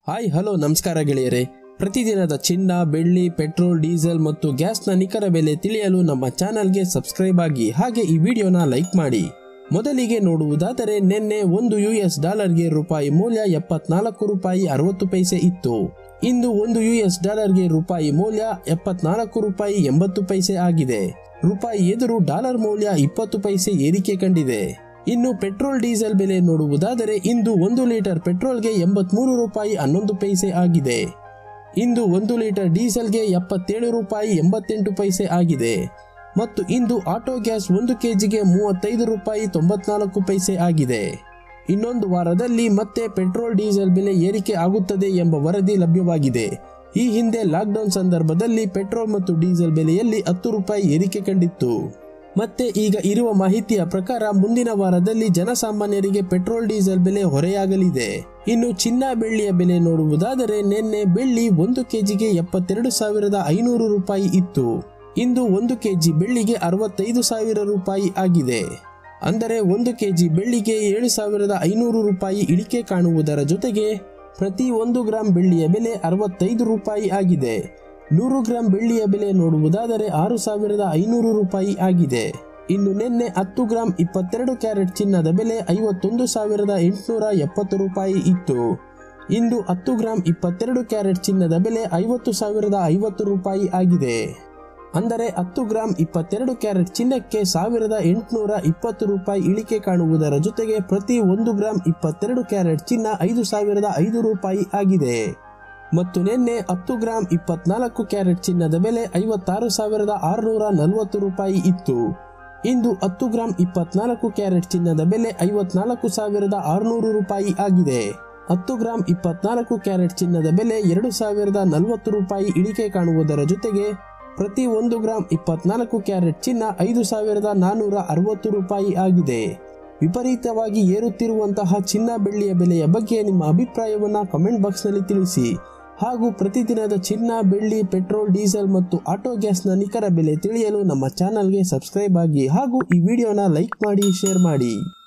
hi hello ನಮಸ್ಕಾರ ಗೆಳೆಯರೆ ಪ್ರತಿದಿನದ ಚಿನ್ನ ಬೆಳ್ಳಿ ಪೆಟ್ರೋಲ್ ಡೀಸೆಲ್ ಮತ್ತು ಗ್ಯಾಸ್ನ ನಿಖರ ಬೆಲೆ ತಿಳಿಯಲು ನಮ್ಮ ಚಾನಲ್ಗೆ ಸಬ್ಸ್ಕ್ರೈಬ್ ಆಗಿ ಹಾಗೆ ಈ ವಿಡಿಯೋನ ಲೈಕ್ ಮಾಡಿ ಮೊದಲಿಗೆ ನೋಡುವುದಾದರೆ ನಿನ್ನೆ ಒಂದು ಯು ಎಸ್ ಡಾಲರ್ಗೆ ರೂಪಾಯಿ ಮೌಲ್ಯ ಎಪ್ಪತ್ನಾಲ್ಕು ರೂಪಾಯಿ ಅರವತ್ತು ಪೈಸೆ ಇತ್ತು ಇಂದು ಒಂದು ಯು ಎಸ್ ಡಾಲರ್ಗೆ ರೂಪಾಯಿ ಮೌಲ್ಯ ಎಪ್ಪತ್ನಾಲ್ಕು ರೂಪಾಯಿ ಎಂಬತ್ತು ಪೈಸೆ ಆಗಿದೆ ರೂಪಾಯಿ ಎದುರು ಡಾಲರ್ ಮೌಲ್ಯ ಇಪ್ಪತ್ತು ಪೈಸೆ ಏರಿಕೆ ಕಂಡಿದೆ ಇನ್ನು ಪೆಟ್ರೋಲ್ ಡೀಸೆಲ್ ಬೆಲೆ ನೋಡುವುದಾದರೆ ಇಂದು ಒಂದು ಲೀಟರ್ ಪೆಟ್ರೋಲ್ಗೆ ಎಂಬತ್ಮೂರು ರೂಪಾಯಿ ಹನ್ನೊಂದು ಪೈಸೆ ಆಗಿದೆ ಇಂದು ಒಂದು ಲೀಟರ್ ಡೀಸೆಲ್ಗೆ ಎಪ್ಪತ್ತೇಳು ರೂಪಾಯಿ ಎಂಬತ್ತೆಂಟು ಪೈಸೆ ಆಗಿದೆ ಮತ್ತು ಇಂದು ಆಟೋ ಗ್ಯಾಸ್ ಒಂದು ಕೆಜಿಗೆ ಮೂವತ್ತೈದು ರೂಪಾಯಿ ತೊಂಬತ್ನಾಲ್ಕು ಪೈಸೆ ಆಗಿದೆ ಇನ್ನೊಂದು ವಾರದಲ್ಲಿ ಮತ್ತೆ ಪೆಟ್ರೋಲ್ ಡೀಸೆಲ್ ಬೆಲೆ ಏರಿಕೆ ಆಗುತ್ತದೆ ಎಂಬ ವರದಿ ಲಭ್ಯವಾಗಿದೆ ಈ ಹಿಂದೆ ಲಾಕ್ಡೌನ್ ಸಂದರ್ಭದಲ್ಲಿ ಪೆಟ್ರೋಲ್ ಮತ್ತು ಡೀಸೆಲ್ ಬೆಲೆಯಲ್ಲಿ ಹತ್ತು ರೂಪಾಯಿ ಏರಿಕೆ ಕಂಡಿತ್ತು ಮತ್ತೆ ಈಗ ಇರುವ ಮಾಹಿತಿಯ ಪ್ರಕಾರ ಮುಂದಿನ ವಾರದಲ್ಲಿ ಜನಸಾಮಾನ್ಯರಿಗೆ ಪೆಟ್ರೋಲ್ ಡೀಸೆಲ್ ಬೆಲೆ ಹೊರೆಯಾಗಲಿದೆ ಇನ್ನು ಚಿನ್ನ ಬೆಳ್ಳಿಯ ಬೆಲೆ ನೋಡುವುದಾದರೆ ನಿನ್ನೆ ಬೆಳ್ಳಿ ಒಂದು ಕೆಜಿಗೆ ಎಪ್ಪತ್ತೆರಡು ಸಾವಿರದ ಐನೂರು ರೂಪಾಯಿ ಇತ್ತು ಇಂದು ಒಂದು ಕೆಜಿ ಬೆಳ್ಳಿಗೆ ಅರವತ್ತೈದು ಸಾವಿರ ರೂಪಾಯಿ ಆಗಿದೆ ಅಂದರೆ ಒಂದು ಕೆಜಿ ಬೆಳ್ಳಿಗೆ ಏಳು ಸಾವಿರದ ಐನೂರು ರೂಪಾಯಿ ಇಳಿಕೆ ಕಾಣುವುದರ ಜೊತೆಗೆ ಪ್ರತಿ ಒಂದು ಗ್ರಾಂ ಬೆಳ್ಳಿಯ ಬೆಲೆ ಅರವತ್ತೈದು ರೂಪಾಯಿ ಆಗಿದೆ ನೂರು ಗ್ರಾಂ ಬೆಳ್ಳಿಯ ಬೆಲೆ ನೋಡುವುದಾದರೆ ಆರು ಸಾವಿರದ ಐನೂರು ರೂಪಾಯಿ ಆಗಿದೆ ಇನ್ನು ನಿನ್ನೆ ಹತ್ತು ಗ್ರಾಂ ಇಪ್ಪತ್ತೆರಡು ಕ್ಯಾರೆಟ್ ಚಿನ್ನದ ಬೆಲೆ ಐವತ್ತೊಂದು ಸಾವಿರದ ಎಂಟುನೂರ ಎಪ್ಪತ್ತು ರೂಪಾಯಿ ಇತ್ತು ಇಂದು ಹತ್ತು ಗ್ರಾಂ ಇಪ್ಪತ್ತೆರಡು ಕ್ಯಾರೆಟ್ ಚಿನ್ನದ ಬೆಲೆ ಐವತ್ತು ಸಾವಿರದ ಐವತ್ತು ರೂಪಾಯಿ ಆಗಿದೆ ಅಂದರೆ ಹತ್ತು ಗ್ರಾಂ ಇಪ್ಪತ್ತೆರಡು ಕ್ಯಾರೆಟ್ ಚಿನ್ನಕ್ಕೆ ಸಾವಿರದ ಎಂಟುನೂರ ಇಪ್ಪತ್ತು ರೂಪಾಯಿ ಇಳಿಕೆ ಕಾಣುವುದರ ಜೊತೆಗೆ ಪ್ರತಿ ಒಂದು ಗ್ರಾಂ ಇಪ್ಪತ್ತೆರಡು ಕ್ಯಾರೆಟ್ ಚಿನ್ನ ಐದು ಸಾವಿರದ ಐದು ರೂಪಾಯಿ ಆಗಿದೆ ಮತ್ತು ನಿನ್ನೆ ಹತ್ತು ಗ್ರಾಂ ಇಪ್ಪತ್ನಾಲ್ಕು ಕ್ಯಾರೆಟ್ ಚಿನ್ನದ ಬೆಲೆ ಐವತ್ತಾರು ಸಾವಿರದ ಆರುನೂರ ನಲವತ್ತು ರೂಪಾಯಿ ಇತ್ತು ಇಂದು ಹತ್ತು ಗ್ರಾಂ ಇಪ್ಪತ್ನಾಲ್ಕು ಕ್ಯಾರೆಟ್ ಚಿನ್ನದ ಬೆಲೆ ಐವತ್ನಾಲ್ಕು ಸಾವಿರದ ಆರುನೂರು ರೂಪಾಯಿ ಆಗಿದೆ ಹತ್ತು ಗ್ರಾಂ ಇಪ್ಪತ್ನಾಲ್ಕು ಕ್ಯಾರೆಟ್ ಚಿನ್ನದ ಬೆಲೆ ಎರಡು ಸಾವಿರದ ನಲವತ್ತು ರೂಪಾಯಿ ಇಳಿಕೆ ಕಾಣುವುದರ ಜೊತೆಗೆ ಪ್ರತಿ ಒಂದು ಗ್ರಾಂ ಇಪ್ಪತ್ನಾಲ್ಕು ಕ್ಯಾರೆಟ್ ಚಿನ್ನ ಐದು ಸಾವಿರದ ನಾನ್ನೂರ ಅರವತ್ತು ರೂಪಾಯಿ ಆಗಿದೆ ವಿಪರೀತವಾಗಿ ಏರುತ್ತಿರುವಂತಹ ಚಿನ್ನ ಬೆಳ್ಳಿಯ ಬೆಲೆಯ ಬಗ್ಗೆ ನಿಮ್ಮ ಅಭಿಪ್ರಾಯವನ್ನ ಕಮೆಂಟ್ ಬಾಕ್ಸ್ನಲ್ಲಿ ತಿಳಿಸಿ ಹಾಗೂ ಪ್ರತಿದಿನದ ಚಿನ್ನ ಬೆಳ್ಳಿ ಪೆಟ್ರೋಲ್ ಡೀಸೆಲ್ ಮತ್ತು ಆಟೋ ಗ್ಯಾಸ್ನ ನಿಖರ ಬೆಲೆ ತಿಳಿಯಲು ನಮ್ಮ ಚಾನಲ್ಗೆ ಸಬ್ಸ್ಕ್ರೈಬ್ ಆಗಿ ಹಾಗೂ ಈ ವಿಡಿಯೋನ ಲೈಕ್ ಮಾಡಿ ಶೇರ್ ಮಾಡಿ